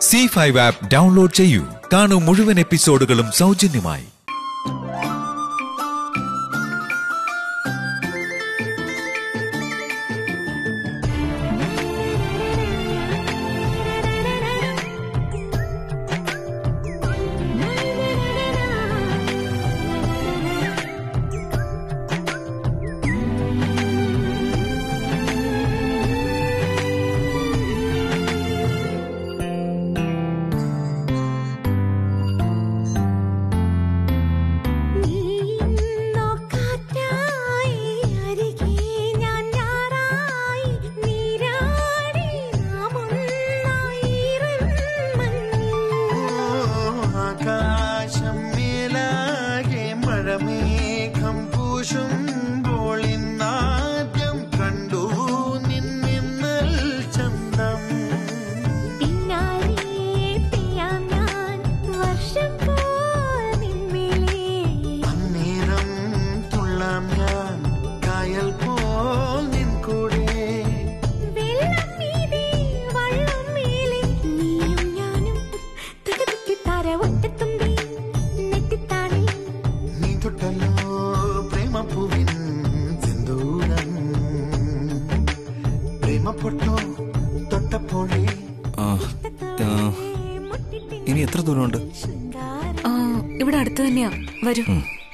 C five app download ചെയ്യൂ കാണൂ മുഴുവൻ എപ്പിസോഡുകളും സൗജന്യമായി നീന്നോ കാറ്റായി അരികെ ഞാൻ ഞാറായി നീരാടി നാമൊന്നായി മഞ്ഞിൽ ആകാശം മേലാകെ മഴമേഘം പൂശുമ്പോൾ ഇന്നാദ്യം കണ്ടു നിന്നിന്നൽ ചന്തം പിന്നാലെ പെയ്യാം ഞാൻ വർഷം പോൽ നിന്മേലേ അന്നേരം തുള്ളാം ഞാൻ കായൽ പോൽ നിൻ കൂടെ വെള്ളം മീതെ വള്ളം മേലെ നീയും ഞാനും തകതിക്ക് താര ഒറ്റത്തുമ്പി നെറ്റിത്താണി നീ തൊട്ടല്ലോ പ്രേമപ്പൂവിൻ സിന്ദൂരം പ്രേമപ്പൊട്ടോ തൊട്ടപ്പോഴേ ആ, ആ, ഇനി എത്ര ദൂരമുണ്ട് ആ, ഇവിടെ അടുത്ത് തന്നെയാ വരൂ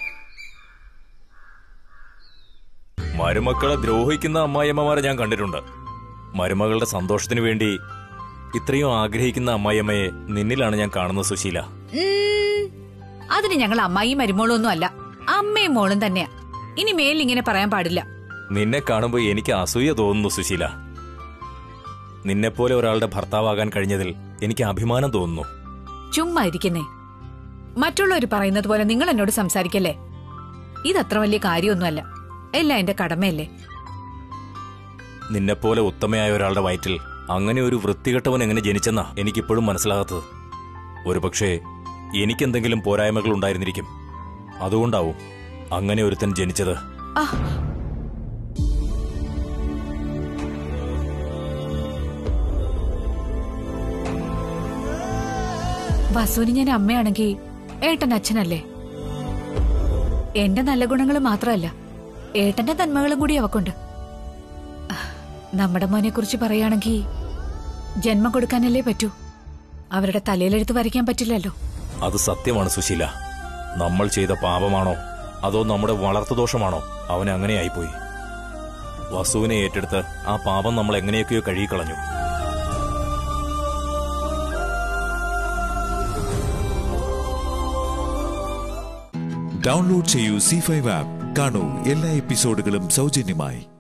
മരുമക്കളെ ദ്രോഹിക്കുന്ന അമ്മായിയമ്മമാരെ ഞാൻ കണ്ടിട്ടുണ്ട് മരുമകളുടെ സന്തോഷത്തിന് വേണ്ടി ഇത്രയും ആഗ്രഹിക്കുന്ന അമ്മായിയമ്മയെ നിന്നിലാണ് ഞാൻ കാണുന്നത് സുശീല ഉം, അതിന് ഞങ്ങൾ അമ്മായിയും മരുമോളും ഒന്നും അല്ല അമ്മയും മോളും തന്നെയാ ഇനി മേലിൽ ഇങ്ങനെ പറയാൻ പാടില്ല നിന്നെ കാണുമ്പോൾ എനിക്ക് അസൂയ തോന്നുന്നു സുശീല നിന്നെപ്പോലെ ഒരാളുടെ ഭർത്താവാകാൻ കഴിഞ്ഞതിൽ എനിക്ക് അഭിമാനം തോന്നുന്നു ചുമ്മാ ഇരിക്കുന്നേ മറ്റുള്ളവർ പറയുന്നത് പോലെ നിങ്ങൾ എന്നോട് സംസാരിക്കല്ലേ ഇതത്ര വലിയ കാര്യമൊന്നുമല്ല എല്ലാം എന്റെ കടമയല്ലേ നിന്നെപ്പോലെ ഉത്തമയായ ഒരാളുടെ വയറ്റിൽ അങ്ങനെ ഒരു വൃത്തികെട്ടവൻ എങ്ങനെ ജനിച്ചെന്നാ എനിക്കിപ്പോഴും മനസ്സിലാകാത്തത് ഒരുപക്ഷെ എനിക്കെന്തെങ്കിലും പോരായ്മകൾ ഉണ്ടായിരുന്നിരിക്കും അതുകൊണ്ടാവും അങ്ങനെ ഒരുത്തൻ ജനിച്ചത് ആ വസുവിന് ഞാൻ അമ്മയാണെങ്കിൽ ഏട്ടൻ അച്ഛനല്ലേ എന്റെ നല്ല ഗുണങ്ങൾ മാത്രമല്ല ഏട്ടന്റെ നന്മകളും കൂടി അവക്കുണ്ട് ആ, നമ്മുടെ മോനെ കുറിച്ച് പറയുകയാണെങ്കിൽ ജന്മം കൊടുക്കാനല്ലേ പറ്റൂ അവരുടെ തലയിലെടുത്ത് വരയ്ക്കാൻ പറ്റില്ലല്ലോ അത് സത്യമാണ് സുശീല നമ്മൾ ചെയ്ത പാപമാണോ അതോ നമ്മുടെ വളർത്തുദോഷമാണോ അവൻ അങ്ങനെയായിപ്പോയി വസുവിനെ ഏറ്റെടുത്ത് ആ പാപം നമ്മൾ എങ്ങനെയൊക്കെയോ കഴുകിക്കളഞ്ഞു ഡൗൺലോഡ് ചെയ്യൂ സി ഫൈവ് ആപ്പ് കാണൂ എല്ലാ എപ്പിസോഡുകളും സൗജന്യമായി